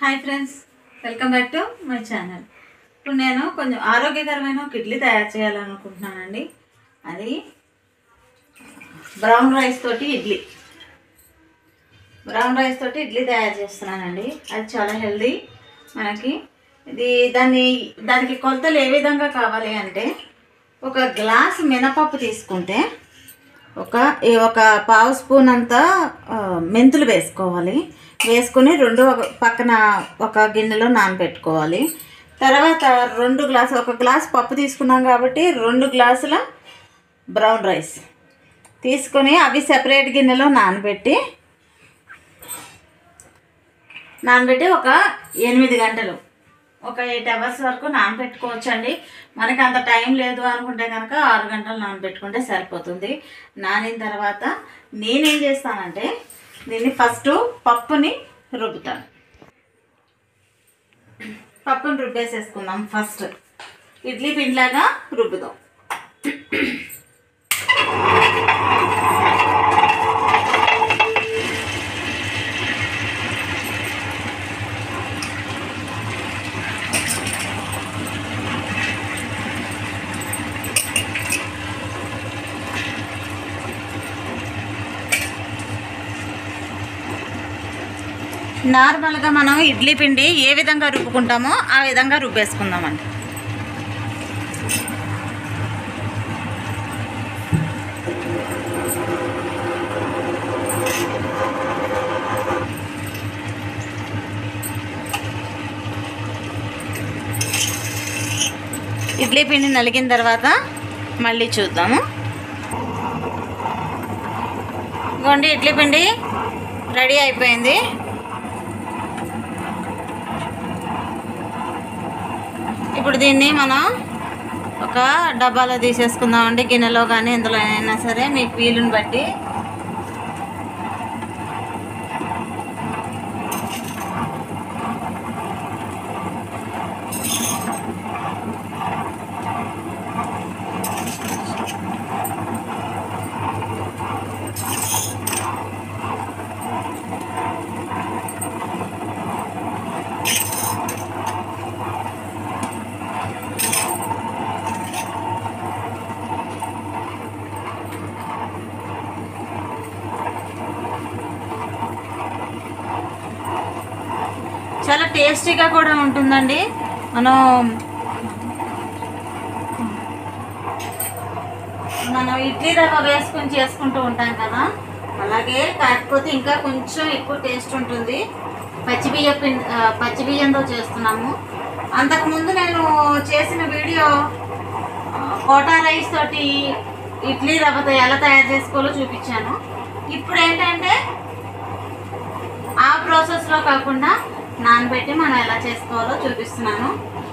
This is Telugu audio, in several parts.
Hi friends welcome back to my channel ఇప్పుడు నేను కొంచెం ఆరోగ్యకరమైన ఒక ఇడ్లీ తయారు చేయాలనుకుంటున్నానండి అది బ్రౌన్ రైస్ తోటి ఇడ్లీ బ్రౌన్ రైస్ తోటి ఇడ్లీ తయారు చేస్తున్నానండి అది చాలా హెల్దీ మనకి ఇది దాన్ని దానికి కొలతలు ఏ విధంగా కావాలి అంటే ఒక గ్లాస్ మినపప్పు తీసుకుంటే ఒక ఈ ఒక పావు స్పూన్ అంతా ఆ, మెంతులు వేసుకోవాలి వేసుకొని రెండు ఒక పక్కన ఒక గిన్నెలో నానబెట్టుకోవాలి తర్వాత రెండు గ్లాసు ఒక గ్లాస్ పప్పు తీసుకున్నాం కాబట్టి రెండు గ్లాసుల బ్రౌన్ రైస్ తీసుకొని అవి సెపరేట్ గిన్నెలో నానబెట్టి నానబెట్టి ఒక ఎనిమిది గంటలు ఒక ఎయిట్ అవర్స్ వరకు నానబెట్టుకోవచ్చండి మనకి అంత టైం లేదు అనుకుంటే కనుక ఆరు గంటలు నానబెట్టుకుంటే సరిపోతుంది నానిన తర్వాత నేనేం చేస్తానంటే దీన్ని ఫస్ట్ పప్పుని రుబ్బుతాను పప్పుని రుబ్బేసేసుకుందాం ఫస్ట్ ఇడ్లీ పిండిలాగా రుబ్బుదాం నార్మల్గా మనం ఇడ్లీ పిండి ఏ విధంగా రుబ్బుకుంటామో ఆ విధంగా రుబ్బేసుకుందామండి ఇడ్లీ పిండి నలిగిన తర్వాత మళ్ళీ చూద్దాము ఇదిగోండి ఇడ్లీ పిండి రెడీ అయిపోయింది ఇప్పుడు దీన్ని మనం ఒక డబ్బాలో తీసేసుకుందామండి గిన్నెలో కానీ ఇందులో అయినా సరే మీకు వీలుని బట్టి చాలా టేస్టీగా కూడా ఉంటుందండి మనం మనం ఇడ్లీ రవ్వ వేసుకొని చేసుకుంటూ ఉంటాం కదా అలాగే కాకపోతే ఇంకా కొంచెం ఎక్కువ టేస్ట్ ఉంటుంది పచ్చి బియ్య పిండి ఆ, పచ్చి బియ్యంతో చేస్తున్నాము అంతకుముందు నేను చేసిన వీడియో ఆ, కోటా రైస్ తోటి ఇడ్లీ రవ్వతో ఎలా తయారు చేసుకోవాలో చూపించాను ఇప్పుడు ఏంటంటే ఆ ప్రాసెస్లో కాకుండా నానబెట్టి మనం ఎలా చేసుకోవాలో చూపిస్తున్నాను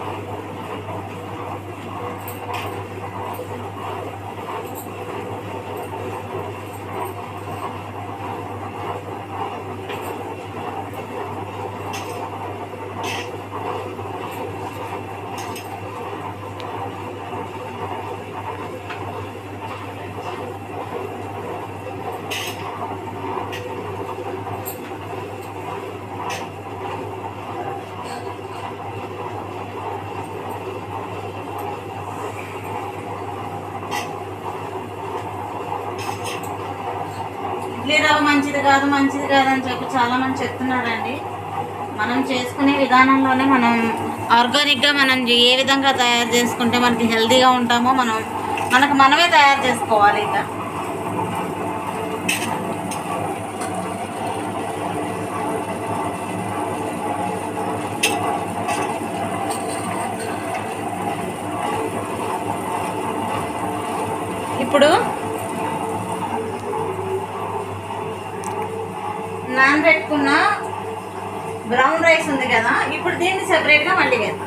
ఇడ్లీ రవ్వ మంచిది కాదు మంచిది కాదు అని చెప్పి చాలా మంది చెప్తున్నారండి మనం చేసుకునే విధానంలోనే మనం ఆర్గానిక్గా మనం ఏ విధంగా తయారు చేసుకుంటే మనకి హెల్తీగా ఉంటామో మనం మనకు మనమే తయారు చేసుకోవాలి ఇక ఇప్పుడు నానబెట్టుకున్న బ్రౌన్ రైస్ ఉంది కదా ఇప్పుడు దీన్ని సెపరేట్గా మళ్ళీ వేద్దాం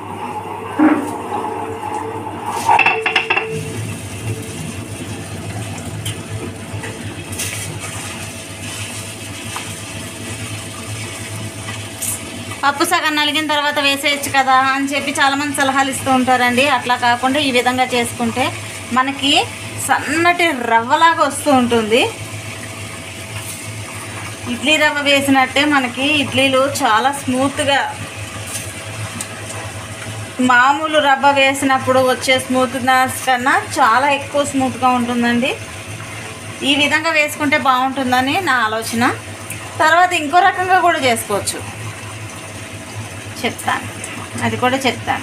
పప్పు సగం నలిగిన తర్వాత వేసేయచ్చు కదా అని చెప్పి చాలామంది సలహాలు ఇస్తూ ఉంటారండి అట్లా కాకుండా ఈ విధంగా చేసుకుంటే మనకి సన్నటి రవ్వలాగా వస్తూ ఉంటుంది ఇడ్లీ రవ్వ వేసినట్టే మనకి ఇడ్లీలు చాలా స్మూత్గా మామూలు రవ్వ వేసినప్పుడు వచ్చే స్మూత్నెస్ కన్నా చాలా ఎక్కువ స్మూత్గా ఉంటుందండి ఈ విధంగా వేసుకుంటే బాగుంటుందని నా ఆలోచన తర్వాత ఇంకో రకంగా కూడా చేసుకోవచ్చు చెప్తాను అది కూడా చెప్తాను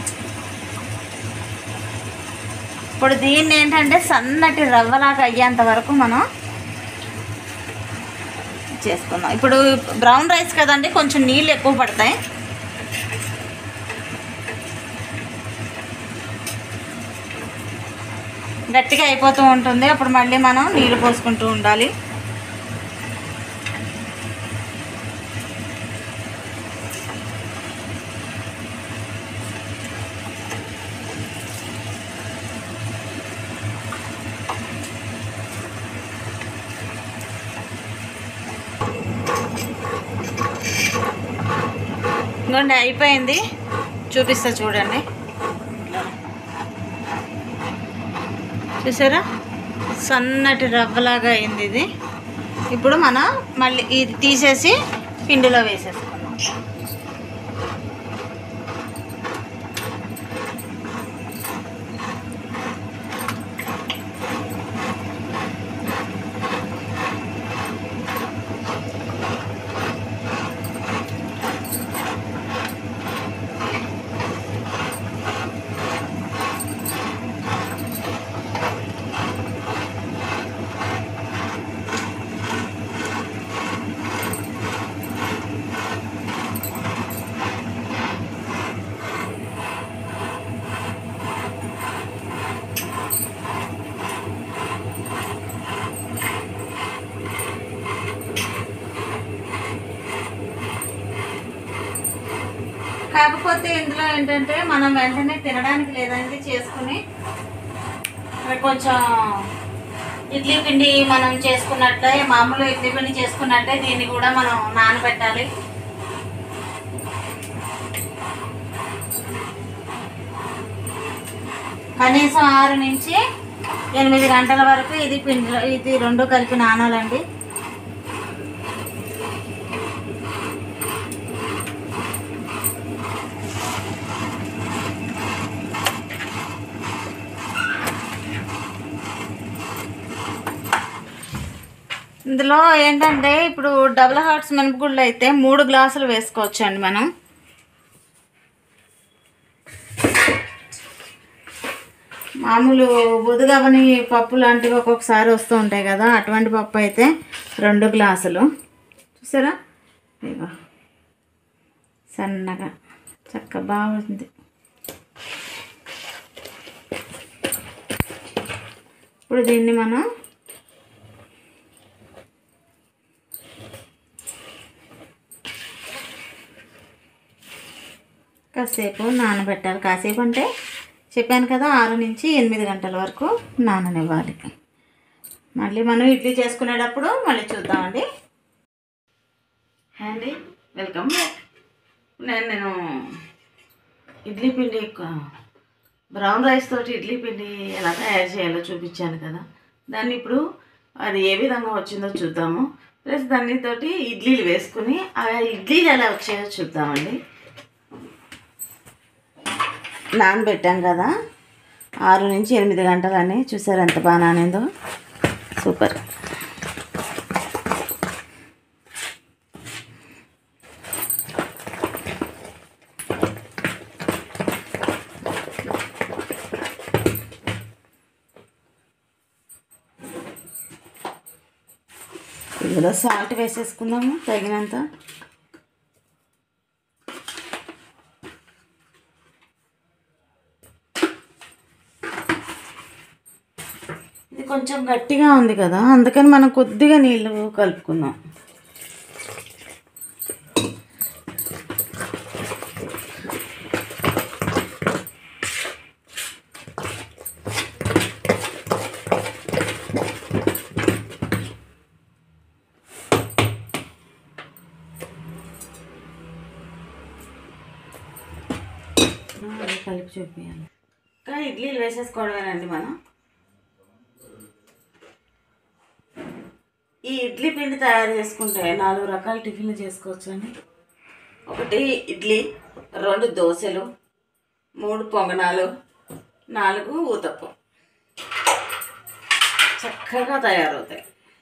ఇప్పుడు దీన్ని ఏంటంటే సన్నటి రవ్వలాగా అయ్యేంత వరకు మనం చేసుకుందాం ఇప్పుడు బ్రౌన్ రైస్ కదండి కొంచెం నీళ్ళు ఎక్కువ పడతాయి గట్టిగా అయిపోతూ ఉంటుంది అప్పుడు మళ్ళీ మనం నీళ్ళు పోసుకుంటూ ఉండాలి ఇంకోండి అయిపోయింది చూపిస్తా చూడండి చూసారా సన్నటి రవ్వలాగా అయింది ఇది ఇప్పుడు మనం మళ్ళీ ఇది తీసేసి పిండిలో వేసేసుకుందాం కాకపోతే ఇందులో ఏంటంటే మనం వెంటనే తినడానికి లేదండి చేసుకుని మరి కొంచెం ఇడ్లీ పిండి మనం చేసుకున్నట్టే మామూలు ఇడ్లీ పిండి చేసుకున్నట్టే దీన్ని కూడా మనం నానబెట్టాలి కనీసం ఆరు నుంచి ఎనిమిది గంటల వరకు ఇది పిండిలో ఇది రెండు కలిపి నానాలండి ఇందులో ఏంటంటే ఇప్పుడు డబుల్ హార్ట్స్ మినపగుళ్ళు అయితే మూడు గ్లాసులు వేసుకోవచ్చు అండి మనం మామూలు బుధగవని పప్పు లాంటివి ఒక్కొక్కసారి వస్తూ ఉంటాయి కదా అటువంటి పప్పు అయితే రెండు గ్లాసులు చూసారా ఇగో సన్నగా చక్క బాగుంది ఇప్పుడు దీన్ని మనం కాసేపు నానబెట్టాలి కాసేపు అంటే చెప్పాను కదా ఆరు నుంచి ఎనిమిది గంటల వరకు నాననివ్వాలి మళ్ళీ మనం ఇడ్లీ చేసుకునేటప్పుడు మళ్ళీ చూద్దామండి హాయ్ అండి వెల్కమ్ బ్యాక్ నేను నేను ఇడ్లీ పిండి క- బ్రౌన్ రైస్ తోటి ఇడ్లీ పిండి ఎలా తయారు చేయాలో చూపించాను కదా దాన్ని ఇప్పుడు అది ఏ విధంగా వచ్చిందో చూద్దాము ప్లస్ దానితోటి ఇడ్లీలు వేసుకుని ఆ ఇడ్లీలు ఎలా వచ్చాయో చూద్దామండి నానబెట్టాం కదా ఆరు నుంచి ఎనిమిది గంటలని చూసారు ఎంత బాగా నానిందో సూపర్ ఇందులో సాల్ట్ వేసేసుకుందాము తగినంత ఇది కొంచెం గట్టిగా ఉంది కదా అందుకని మనం కొద్దిగా నీళ్ళు కలుపుకుందాం అది కలిపి చూపించాలి ఇంకా ఇడ్లీలు వేసేసుకోవడమేనండి మనం ఈ ఇడ్లీ పిండి తయారు చేసుకుంటే నాలుగు రకాల టిఫిన్లు చేసుకోవచ్చు అండి ఒకటి ఇడ్లీ రెండు దోశలు మూడు పొంగనాలు నాలుగు ఊతప్పం చక్కగా తయారవుతాయి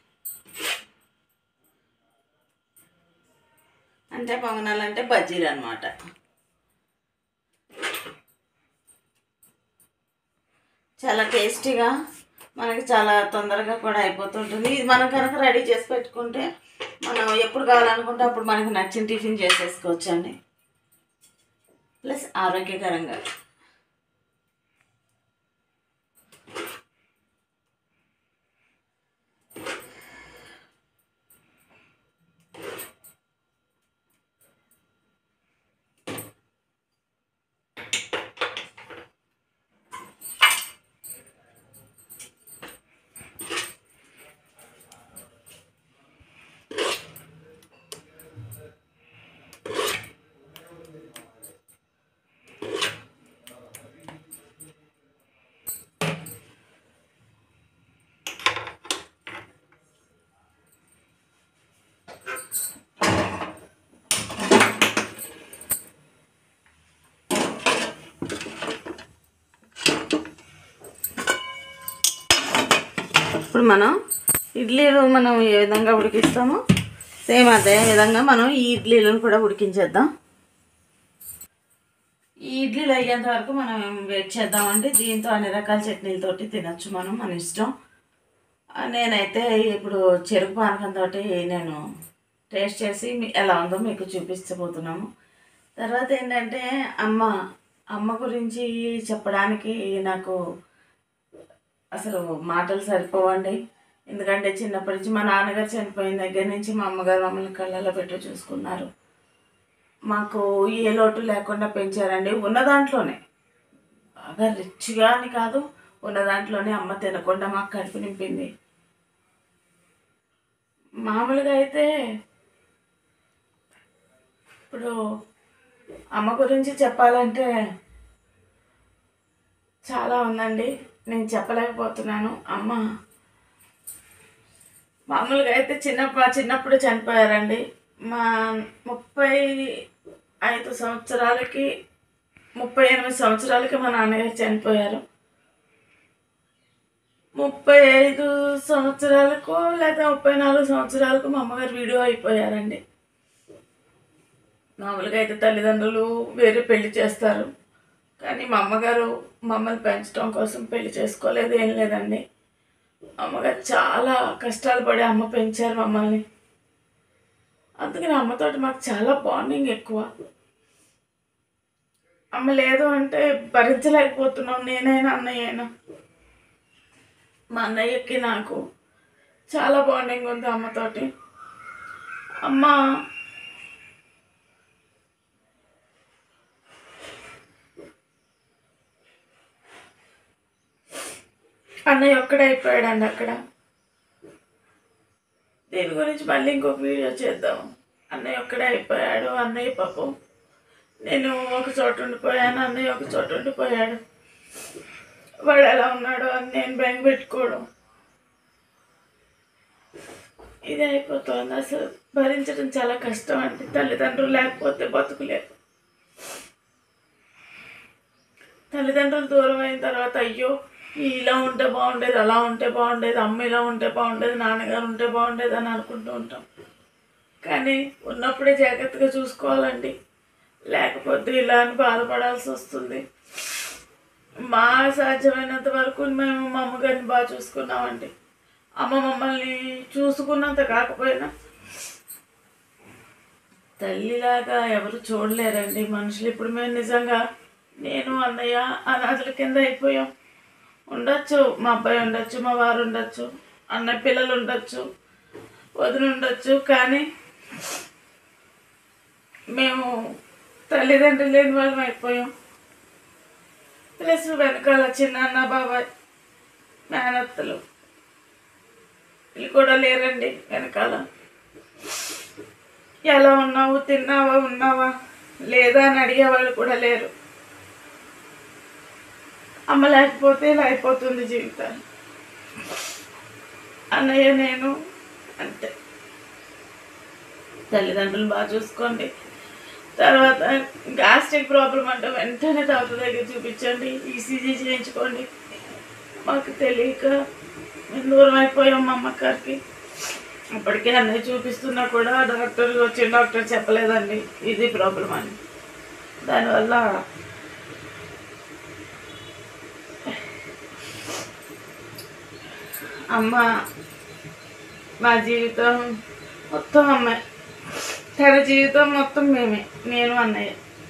అంటే పొంగనాలు అంటే బజ్జీలు అనమాట చాలా టేస్టీగా మనకి చాలా తొందరగా కూడా అయిపోతుంటుంది ఇది మనం కనుక రెడీ చేసి పెట్టుకుంటే మనం ఎప్పుడు కావాలనుకుంటే అప్పుడు మనకి నచ్చిన టిఫిన్ చేసేసుకోవచ్చు అండి ప్లస్ ఆరోగ్యకరంగా ఇప్పుడు మనం ఇడ్లీలు మనం ఏ విధంగా ఉడికిస్తామో సేమ్ అదే విధంగా మనం ఈ ఇడ్లీలను కూడా ఉడికించేద్దాం ఈ ఇడ్లీలు అయ్యేంత వరకు మనం వెయిట్ చేద్దామండి దీంతో అన్ని రకాల చట్నీలతోటి తినచ్చు మనం మన ఇష్టం ఆ, నేనైతే ఇప్పుడు చెరుకు పానకంతో నేను టేస్ట్ చేసి మీ- ఎలా ఉందో మీకు చూపించబోతున్నాము తర్వాత ఏంటంటే అమ్మ అమ్మ గురించి చెప్పడానికి నాకు అసలు మాటలు సరిపోవండి ఎందుకంటే చిన్నప్పటి నుంచి మా నాన్నగారు చనిపోయిన దగ్గర నుంచి మా అమ్మగారు మమ్మల్ని కళ్ళల్లో పెట్టి చూసుకున్నారు మాకు ఏ లోటు లేకుండా పెంచారండి ఉన్న దాంట్లోనే బాగా రిచ్గా అని కాదు ఉన్న దాంట్లోనే అమ్మ తినకుండా మాకు కడుపు నింపింది మామూలుగా అయితే ఇప్పుడు అమ్మ గురించి చెప్పాలంటే చాలా ఉందండి నేను చెప్పలేకపోతున్నాను అమ్మ మామూలుగా అయితే చిన్నప్పుడు చిన్నప్పుడు చనిపోయారండి మా ముప్పై ఐదు సంవత్సరాలకి ముప్పై ఎనిమిది సంవత్సరాలకి మా నాన్నగారు చనిపోయారు ముప్పై ఐదు సంవత్సరాలకు లేదా ముప్పై నాలుగు సంవత్సరాలకు మా అమ్మగారు వీడియో అయిపోయారండి మామూలుగా అయితే తల్లిదండ్రులు వేరే పెళ్లి చేస్తారు కానీ మా అమ్మగారు మమ్మల్ని పెంచడం కోసం పెళ్లి చేసుకోలేదు ఏం లేదండి అమ్మగారు చాలా కష్టాలు పడి అమ్మ పెంచారు మమ్మల్ని అందుకని అమ్మతోటి మాకు చాలా బాండింగ్ ఎక్కువ అమ్మ లేదు అంటే భరించలేకపోతున్నాం నేనైనా అన్నయ్య అయినా మా అన్నయ్యకి నాకు చాలా బాండింగ్ ఉంది అమ్మతోటి అమ్మ అన్నయ్య ఒక్కడే అయిపోయాడండి అక్కడ దీని గురించి మళ్ళీ ఇంకొక వీడియో చేద్దాం అన్నయ్య ఒక్కడే అయిపోయాడు అన్నయ్య పాపం నేను ఒక చోట ఉండిపోయాను అన్నయ్య ఒక చోట ఉండిపోయాడు వాడు ఎలా ఉన్నాడో అని నేను బెంగ పెట్టుకోవడం ఇది అయిపోతుంది అసలు భరించడం చాలా కష్టం అండి తల్లిదండ్రులు లేకపోతే బతుకులేదు తల్లిదండ్రులు దూరం అయిన తర్వాత అయ్యో ఇలా ఉంటే బాగుండేది అలా ఉంటే బాగుండేది అమ్మ ఇలా ఉంటే బాగుండేది నాన్నగారు ఉంటే బాగుండేది అని అనుకుంటూ ఉంటాం కానీ ఉన్నప్పుడే జాగ్రత్తగా చూసుకోవాలండి లేకపోతే ఇలా అని బాధపడాల్సి వస్తుంది మా సాధ్యమైనంత వరకు మేము మా అమ్మగారిని బాగా చూసుకున్నామండి అమ్మ మమ్మల్ని చూసుకున్నంత కాకపోయినా తల్లిలాగా ఎవరు చూడలేరండి మనుషులు ఇప్పుడు మేము నిజంగా నేను అన్నయ్య అనాథుల కింద అయిపోయాం ఉండొచ్చు మా అబ్బాయి ఉండొచ్చు మా వారు ఉండొచ్చు అన్నయ్య పిల్లలు ఉండొచ్చు వదిన ఉండొచ్చు కానీ మేము తల్లిదండ్రులు లేని వాళ్ళం అయిపోయాం ప్లస్ వెనకాల చిన్నాన్న బాబాయ్ మేనత్తలు వీళ్ళు కూడా లేరండి వెనకాల ఎలా ఉన్నావు తిన్నావా ఉన్నావా లేదా అని అడిగే వాళ్ళు కూడా లేరు అమ్మ లేకపోతే ఇలా అయిపోతుంది జీవితం అన్నయ్య నేను అంతే తల్లిదండ్రులు బాగా చూసుకోండి తర్వాత గ్యాస్ట్రిక్ ప్రాబ్లం అంటే వెంటనే డాక్టర్ దగ్గర చూపించండి ఈసీజీ చేయించుకోండి మాకు తెలియక మేము దూరం అయిపోయాం మా అమ్మగారికి అప్పటికే అన్నీ చూపిస్తున్నా కూడా డాక్టర్ వచ్చిన డాక్టర్ చెప్పలేదండి ఇది ప్రాబ్లం అని దానివల్ల అమ్మ మా జీవితం మొత్తం అమ్మాయి తన జీవితం మొత్తం మేమే నేను అన్నయ్య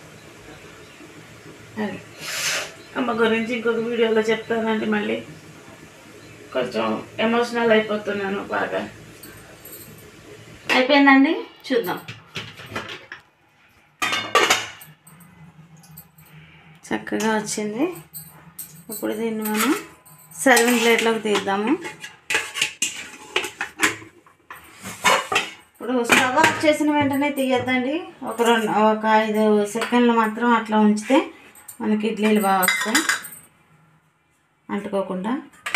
అది అమ్మ గురించి ఇంకొక వీడియోలో చెప్తానండి మళ్ళీ కొంచెం ఎమోషనల్ అయిపోతున్నాను బాగా అయిపోయిందండి చూద్దాం చక్కగా వచ్చింది ఇప్పుడు దీన్ని మనం సర్వింగ్ ప్లేట్లోకి తీద్దాము ఇప్పుడు స్టవ్ ఆఫ్ చేసిన వెంటనే తీయద్దండి ఒక రెండు ఒక ఐదు సెకండ్లు మాత్రం అట్లా ఉంచితే మనకి ఇడ్లీలు బాగా వస్తాయి అంటుకోకుండా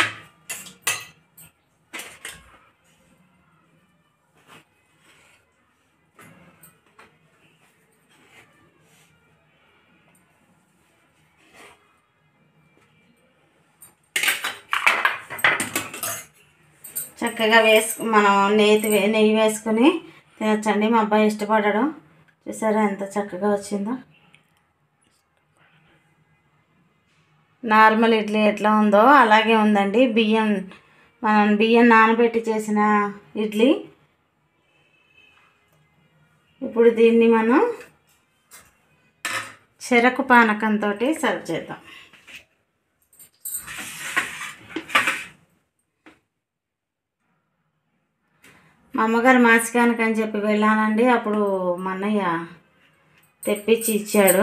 చక్కగా వేసుకు మనం నెయ్యి వే- నెయ్యి వేసుకుని తినచ్చండి మా అబ్బాయి ఇష్టపడడం చూసారా ఎంత చక్కగా వచ్చిందో నార్మల్ ఇడ్లీ ఎట్లా ఉందో అలాగే ఉందండి బియ్యం మనం బియ్యం నానబెట్టి చేసిన ఇడ్లీ ఇప్పుడు దీన్ని మనం చెరకు పానకంతో సర్వ్ చేద్దాం మా అమ్మగారు మాసికానికి అని చెప్పి వెళ్ళానండి అప్పుడు మా అన్నయ్య తెప్పించి ఇచ్చాడు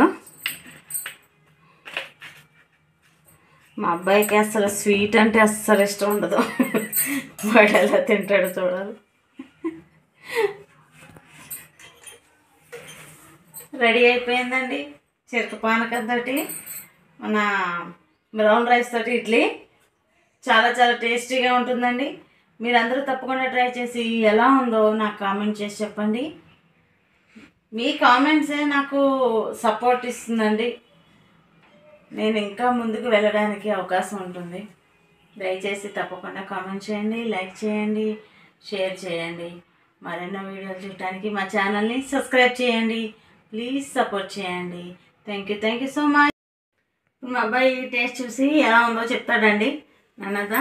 మా అబ్బాయికి అసలు స్వీట్ అంటే అస్సలు ఇష్టం ఉండదు వాడు ఎలా తింటాడు చూడాలి రెడీ అయిపోయిందండి చెరుకు పానకంతో మన బ్రౌన్ రైస్ తోటి ఇడ్లీ చాలా చాలా టేస్టీగా ఉంటుందండి మీరందరూ తప్పకుండా ట్రై చేసి ఎలా ఉందో నాకు కామెంట్ చేసి చెప్పండి మీ కామెంట్సే నాకు సపోర్ట్ ఇస్తుందండి నేను ఇంకా ముందుకు వెళ్ళడానికి అవకాశం ఉంటుంది దయచేసి తప్పకుండా కామెంట్ చేయండి లైక్ చేయండి షేర్ చేయండి మరెన్నో వీడియోలు చూడటానికి మా ఛానల్ని సబ్స్క్రైబ్ చేయండి ప్లీజ్ సపోర్ట్ చేయండి thank you thank you so much మా అబ్బాయి టేస్ట్ చూసి ఎలా ఉందో చెప్తాడండి నన్నదా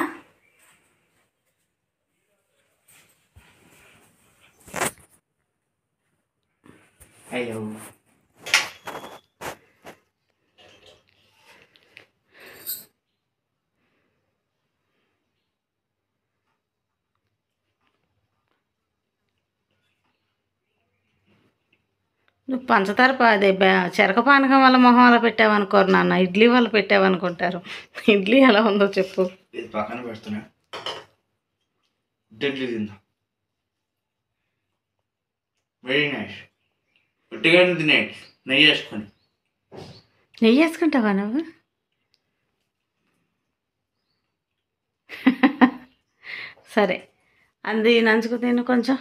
అయ్యో నువ్వు పంచదార పా- అదే బె- చెరక పానకం వల్ల మొహం అలా పెట్టావనుకోరు నాన్న ఇడ్లీ వల్ల పెట్టావనుకుంటారు ఇడ్లీ ఎలా ఉందో చెప్పు ఇది పక్కన పెడుతున్నా ఇడ్లీ తిందాం వెరీ నైస్ ఉట్టిగా తినే నెయ్యి వేసుకొని నెయ్యి వేసుకుంటావా నువ్వు సరే అంది నంచుకు తిను కొంచెం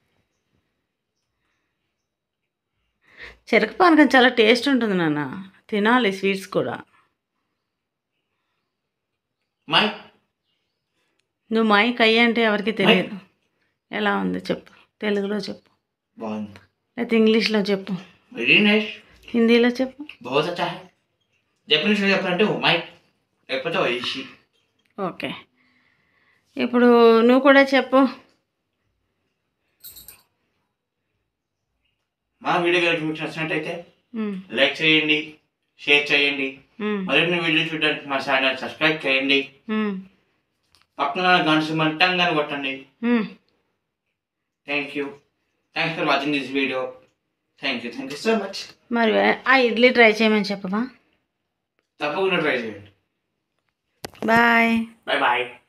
చెరుకు పానకం చాలా టేస్ట్ ఉంటుంది నాన్న తినాలి స్వీట్స్ కూడా మై నువ్వు మైక్ అయ్యి అంటే ఎవరికి తెలియదు ఎలా ఉంది చెప్పు తెలుగులో చెప్పు బాగుంది లేకపోతే ఇంగ్లీష్లో చెప్పు వెరీ నైస్ హిందీలో చెప్పు बहुत अच्छा है జపనీస్లో చెప్పాలంటే మై లేకపోతే వైషి ఓకే ఇప్పుడు నువ్వు కూడా చెప్పు మా వీడియో కనుక మీకు నచ్చినట్టయితే ఉమ్, లైక్ చేయండి షేర్ చేయండి ఉమ్, మరిన్ని వీడియో చూడడానికి మా ఛానల్ సబ్స్క్రైబ్ చేయండి ఉమ్, పక్కన గంట మంటంగానే కొట్టండి um. Thank you thanks for watching this video thank you thank you so much మరి ఆ ఇడ్లీ ట్రై చేయమని చెప్పమా తప్పకుండా ట్రై చేయండి బాయ్ బాయ్ బాయ్